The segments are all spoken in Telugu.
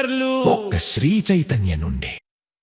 ఫీచర్లు ఒక్క శ్రీ చైతన్య నుండి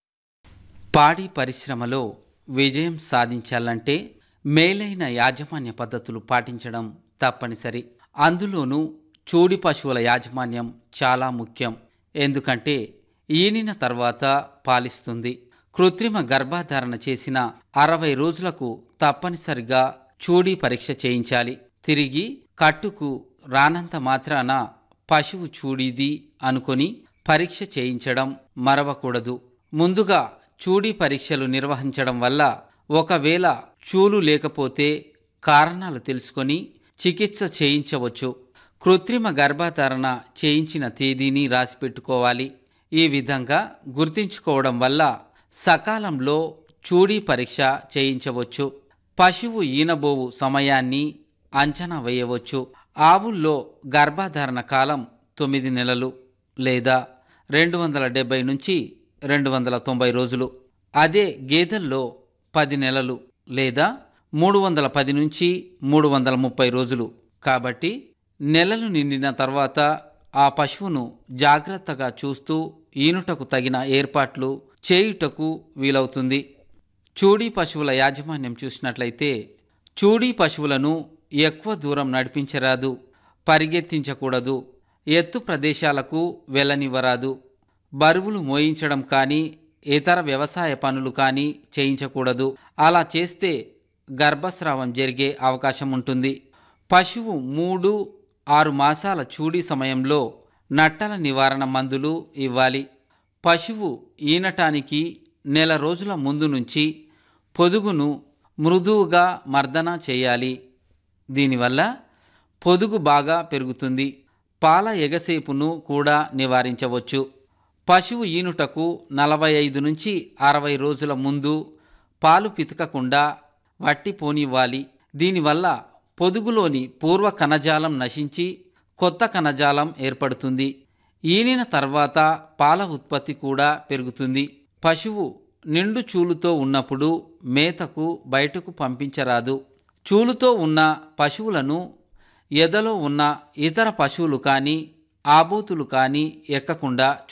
పాడి పరిశ్రమలో విజయం సాధించాలంటే మేలైన యాజమాన్య పద్ధతులు పాటించడం తప్పనిసరి అందులోనూ చూడి పశువుల యాజమాన్యం చాలా ముఖ్యం ఎందుకంటే ఈనిన తర్వాత పాలిస్తుంది కృత్రిమ గర్భధారణ చేసిన అరవై రోజులకు తప్పనిసరిగా చూడి పరీక్ష చేయించాలి తిరిగి కట్టుకు రానంత మాత్రాన పశువు చూడిది అనుకొని పరీక్ష చేయించడం మరవకూడదు ముందుగా చూడి పరీక్షలు నిర్వహించడం వల్ల ఒకవేళ చూలు లేకపోతే కారణాలు తెలుసుకొని చికిత్స చేయించవచ్చు కృత్రిమ గర్భధారణ చేయించిన తేదీని రాసిపెట్టుకోవాలి ఈ విధంగా గుర్తించుకోవడం వల్ల సకాలంలో చూడీ పరీక్ష చేయించవచ్చు పశువు ఈనబోవు సమయాన్ని అంచనా వేయవచ్చు ఆవుల్లో గర్భధారణ కాలం తొమ్మిది నెలలు లేదా రెండు వందల డెబ్బై నుంచి రెండు వందల తొంభై రోజులు అదే గేదెల్లో పది నెలలు లేదా మూడు వందల పది నుంచి మూడు వందల ముప్పై రోజులు కాబట్టి నెలలు నిండిన తర్వాత ఆ పశువును జాగ్రత్తగా చూస్తూ ఈనుటకు తగిన ఏర్పాట్లు చేయుటకు వీలవుతుంది చూడీ పశువుల యాజమాన్యం చూసినట్లయితే చూడీ పశువులను ఎక్కువ దూరం నడిపించరాదు పరిగెత్తించకూడదు ఎత్తు ప్రదేశాలకు వెళ్ళనివ్వరాదు బరువులు మోయించడం కానీ ఇతర వ్యవసాయ పనులు కానీ చేయించకూడదు అలా చేస్తే గర్భస్రావం జరిగే అవకాశం ఉంటుంది పశువు మూడు ఆరు మాసాల చూడీ సమయంలో నట్టల నివారణ మందులు ఇవ్వాలి పశువు ఈనటానికి నెల రోజుల ముందు నుంచి పొదుగును మృదువుగా మర్దన చేయాలి దీనివల్ల పొదుగు బాగా పెరుగుతుంది పాల ఎగసేపును కూడా నివారించవచ్చు పశువు ఈనుటకు నలభై ఐదు నుంచి అరవై రోజుల ముందు పాలు పితకకుండా వట్టి పోనివ్వాలి దీనివల్ల పొదుగులోని పూర్వ కణజాలం నశించి కొత్త కణజాలం ఏర్పడుతుంది ఈనిన తర్వాత పాల ఉత్పత్తి కూడా పెరుగుతుంది పశువు నిండు చూలుతో ఉన్నప్పుడు మేతకు బయటకు పంపించరాదు చూలుతో ఉన్న పశువులను ఎదలో ఉన్న ఇతర పశువులు కానీ ఆబోతులు కానీ ఎక్కకుండా